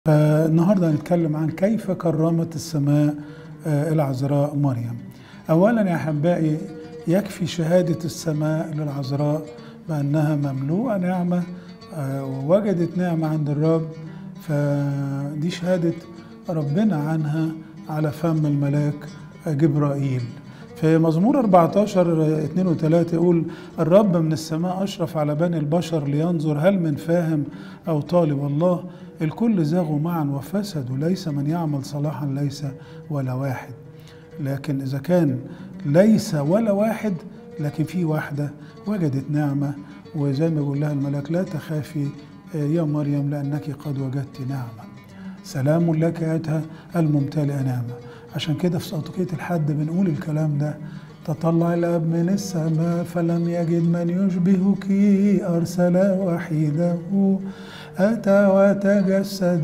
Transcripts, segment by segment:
فالنهارده هنتكلم عن كيف كرمت السماء آه، العذراء مريم. اولا يا احبائي يكفي شهاده السماء للعذراء بانها مملوءه نعمه آه، ووجدت نعمه عند الرب فدي شهاده ربنا عنها على فم الملاك جبرائيل. في مزمور 14 2 و3 يقول الرب من السماء أشرف على بني البشر لينظر هل من فاهم أو طالب الله الكل زاغوا معا وفسدوا ليس من يعمل صلاحا ليس ولا واحد لكن إذا كان ليس ولا واحد لكن في واحدة وجدت نعمة وزي ما بيقول لها الملاك لا تخافي يا مريم لأنك قد وجدت نعمة سلام لك أيتها الممتلئة نعمة عشان كده في صوتكية الحد بنقول الكلام ده تطلع الأب من السماء فلم يجد من يشبهك أرسل وحيده أتى وتجسد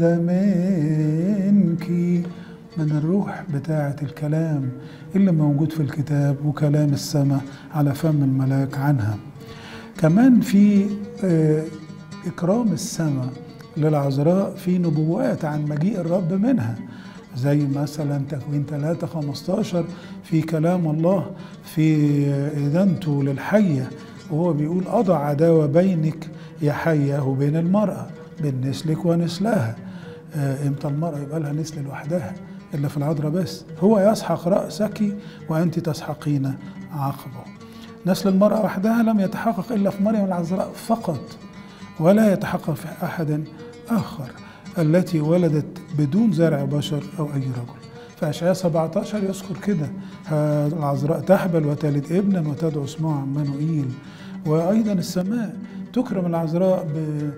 منك من الروح بتاعة الكلام اللي موجود في الكتاب وكلام السماء على فم الملاك عنها كمان في آه، إكرام السماء للعذراء في نبوات عن مجيء الرب منها زي مثلا تكوين 3 15 في كلام الله في إذنته للحية وهو بيقول أضع عداوة بينك يا حية وبين المرأة بين نسلك ونسلها آه، امتى المرأة يبقى لها نسل لوحدها إلا في العذراء بس هو يسحق رأسك وأنت تسحقين عقبه نسل المرأة وحدها لم يتحقق إلا في مريم العذراء فقط ولا يتحقق في أحد آخر التي ولدت بدون زرع بشر أو أي رجل فأشعياء 17 يذكر كده ها العذراء تحبل وتلد ابنا وتدعو اسمه عمانوئيل وأيضا السماء تكرم العذراء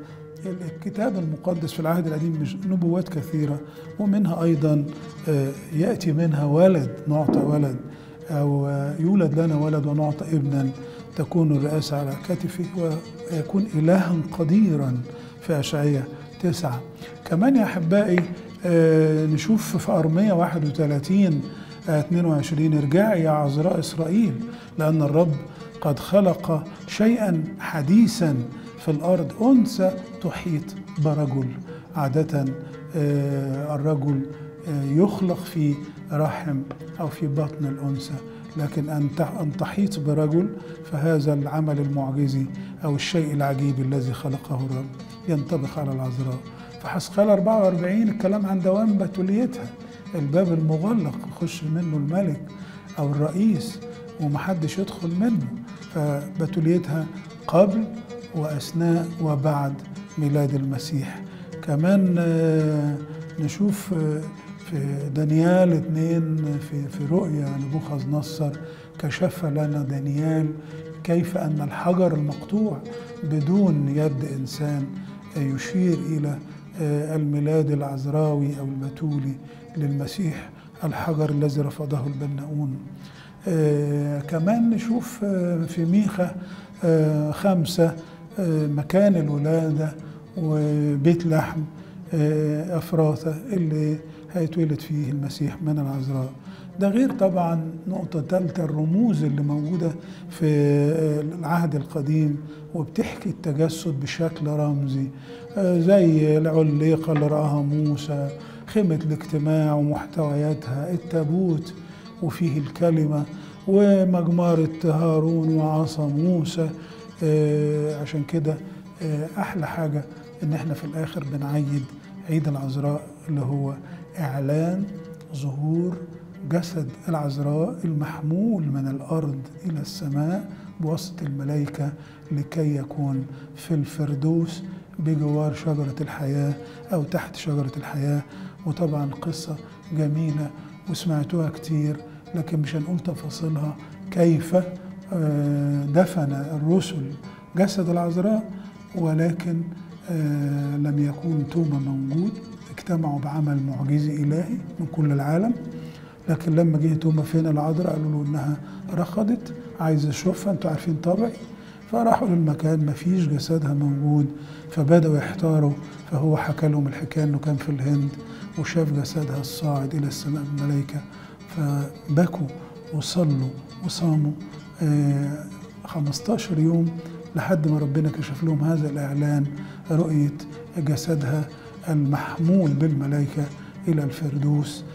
بالكتاب المقدس في العهد القديم مش نبوات كثيرة ومنها أيضا آه، يأتي منها ولد نعطى ولد أو آه، يولد لنا ولد ونعطى ابنا تكون الرئاسة على كتفه ويكون إلها قديرا في أشعياء تسعة كمان يا أحبائي آه، نشوف في أرمية 31 آه، 22 ارجعي يا عذراء إسرائيل لأن الرب قد خلق شيئا حديثا في الأرض أنثى تحيط برجل عادة آه، الرجل آه، يخلق في رحم أو في بطن الأنثى لكن أن تح- أن تحيط برجل فهذا العمل المعجزي أو الشيء العجيب الذي خلقه الرب ينطبق على العذراء فحسقال 44 الكلام عن دوام بتوليتها الباب المغلق يخش منه الملك أو الرئيس ومحدش يدخل منه فبتوليتها قبل وأثناء وبعد ميلاد المسيح كمان آه، نشوف آه، في دانيال اتنين في في رؤيا نبوخذ نصر كشف لنا دانيال كيف ان الحجر المقطوع بدون يد انسان يشير الى آه، الميلاد العذراوي او البتولي للمسيح الحجر الذي رفضه البناؤون آه، كمان نشوف آه، في ميخا آه، خمسة آه، مكان الولادة وبيت لحم آه، أفراثة اللي هيتولد فيه المسيح من العذراء ده غير طبعا نقطة ثالثة الرموز اللي موجودة في آه، العهد القديم وبتحكي التجسد بشكل رمزي آه، زي العليقة اللي رآها موسى خيمة الاجتماع ومحتوياتها التابوت وفيه الكلمة ومجمرة هارون وعصا موسى آه، عشان كده آه، أحلى حاجة إن إحنا في الآخر بنعيد عيد العذراء اللي هو إعلان ظهور جسد العذراء المحمول من الأرض إلى السماء بواسطة الملائكة لكي يكون في الفردوس بجوار شجرة الحياة أو تحت شجرة الحياة وطبعا قصة جميلة وسمعتوها كتير لكن مش هنقول تفاصيلها كيف آه، دفن الرسل جسد العذراء ولكن آه، لم يكون توما موجود اجتمعوا بعمل معجزي إلهي من كل العالم لكن لما جه توما فين العذراء قالوا له انها رقدت عايز اشوفها انتوا عارفين طبعي فراحوا للمكان مفيش جسدها موجود فبدأوا يحتاروا فهو حكى لهم الحكاية انه كان في الهند وشاف جسدها الصاعد الى السماء الملائكة فبكوا وصلوا وصاموا آه، 15 يوم لحد ما ربنا كشف لهم هذا الإعلان رؤية جسدها المحمول بالملائكة إلى الفردوس